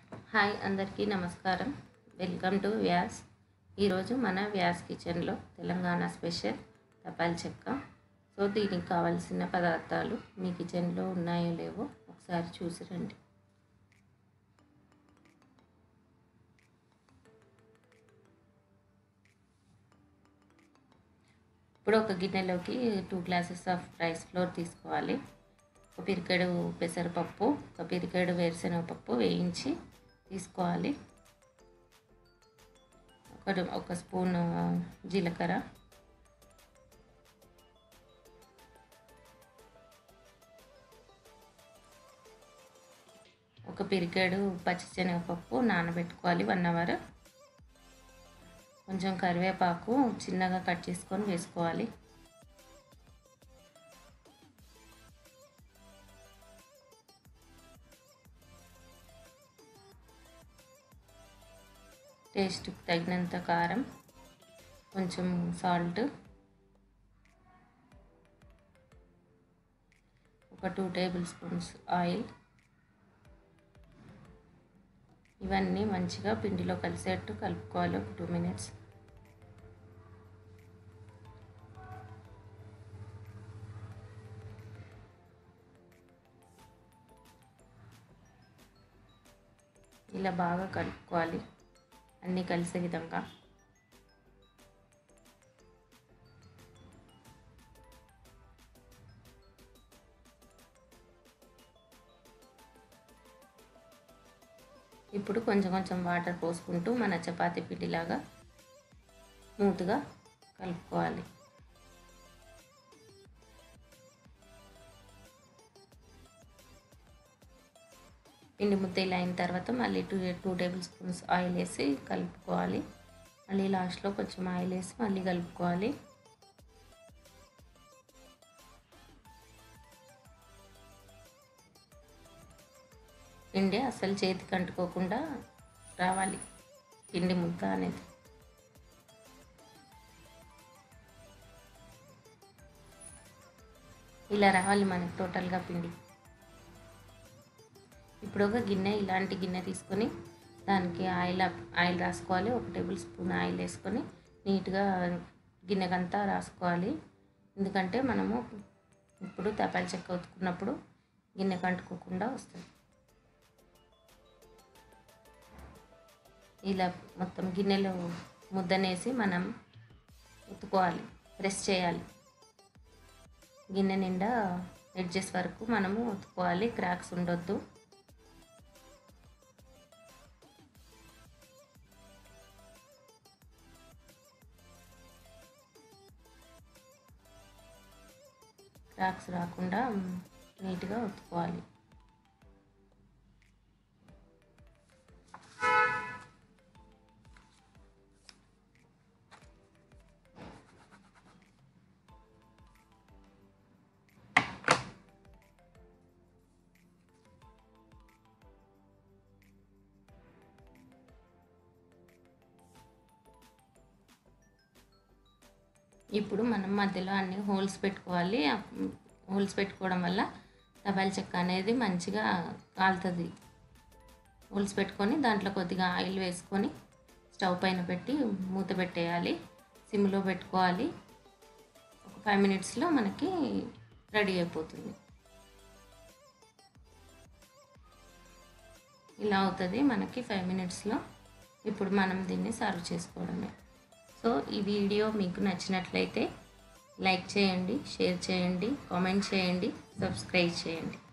hi అందరికీ నమస్కారం welcome to Vyas ఈరోజు మన వ్యాస్ కిచెన్లో తెలంగాణ స్పెషల్ తపాల్ చెక్క సో దీనికి కావాల్సిన పదార్థాలు మీ కిచెన్లో ఉన్నాయో లేవో ఒకసారి చూసి రండి ఇప్పుడు ఒక గిన్నెలోకి two glasses of rice flour తీసుకోవాలి ఒక పిరికెడు పెసరపప్పు ఒక పిరికెడు వేరుశనగపప్పు వేయించి తీసుకోవాలి ఒక ఒక స్పూన్ జీలకర్ర ఒక పిరికెడు పచ్చిశనగపప్పు నానబెట్టుకోవాలి వన్ అవర్ కొంచెం కరివేపాకు చిన్నగా కట్ చేసుకొని వేసుకోవాలి టేస్ట్కి తగినంత కారం కొంచెం సాల్ట్ ఒక టూ టేబుల్ స్పూన్స్ ఆయిల్ ఇవన్నీ మంచిగా పిండిలో కలిసేట్టు కలుపుకోవాలి ఒక టూ మినిట్స్ ఇలా బాగా కలుపుకోవాలి అన్నీ కలిసే విధంగా ఇప్పుడు కొంచెం కొంచెం వాటర్ పోసుకుంటూ మన చపాతీ పిండిలాగా స్మూత్గా కలుపుకోవాలి పిండి ముద్ద ఇలా అయిన తర్వాత మళ్ళీ two two tablespoons oil వేసి కలుపుకోవాలి మళ్ళీ లాస్ట్లో కొంచెం ఆయిల్ వేసి మళ్ళీ కలుపుకోవాలి పిండి అసలు చేతికి అంటుకోకుండా రావాలి పిండి ముద్ద అనేది ఇలా రావాలి మనకి టోటల్గా పిండి ఇప్పుడు ఒక గిన్నె ఇలాంటి గిన్నె తీసుకొని దానికి ఆయిల్ ఆయిల్ రాసుకోవాలి ఒక టేబుల్ స్పూన్ ఆయిల్ వేసుకొని నీట్గా గిన్నెకంతా రాసుకోవాలి ఎందుకంటే మనము ఇప్పుడు తపాల చెక్క ఉతుకున్నప్పుడు గిన్నె కంటుకోకుండా వస్తుంది ఇలా మొత్తం గిన్నెలో ముద్దనేసి మనం ఉతుకోవాలి ప్రెస్ చేయాలి గిన్నె నిండా ఎడ్జెస్ వరకు మనము ఉతుకోవాలి క్రాక్స్ ఉండొద్దు క్రాక్స్ రాకుండా నీట్గా ఉతుకోవాలి ఇప్పుడు మనం మధ్యలో అన్ని హోల్స్ పెట్టుకోవాలి హోల్స్ పెట్టుకోవడం వల్ల తపాల చెక్క అనేది మంచిగా కాలుతుంది హోల్స్ పెట్టుకొని దాంట్లో కొద్దిగా ఆయిల్ వేసుకొని స్టవ్ పైన పెట్టి మూత పెట్టేయాలి సిమ్లో పెట్టుకోవాలి ఒక ఫైవ్ మినిట్స్లో మనకి రెడీ అయిపోతుంది ఇలా అవుతుంది మనకి ఫైవ్ మినిట్స్లో ఇప్పుడు మనం దీన్ని సర్వ్ చేసుకోవడమే సో ఈ వీడియో మీకు నచ్చినట్లయితే లైక్ చేయండి షేర్ చేయండి కామెంట్ చేయండి సబ్స్క్రైబ్ చేయండి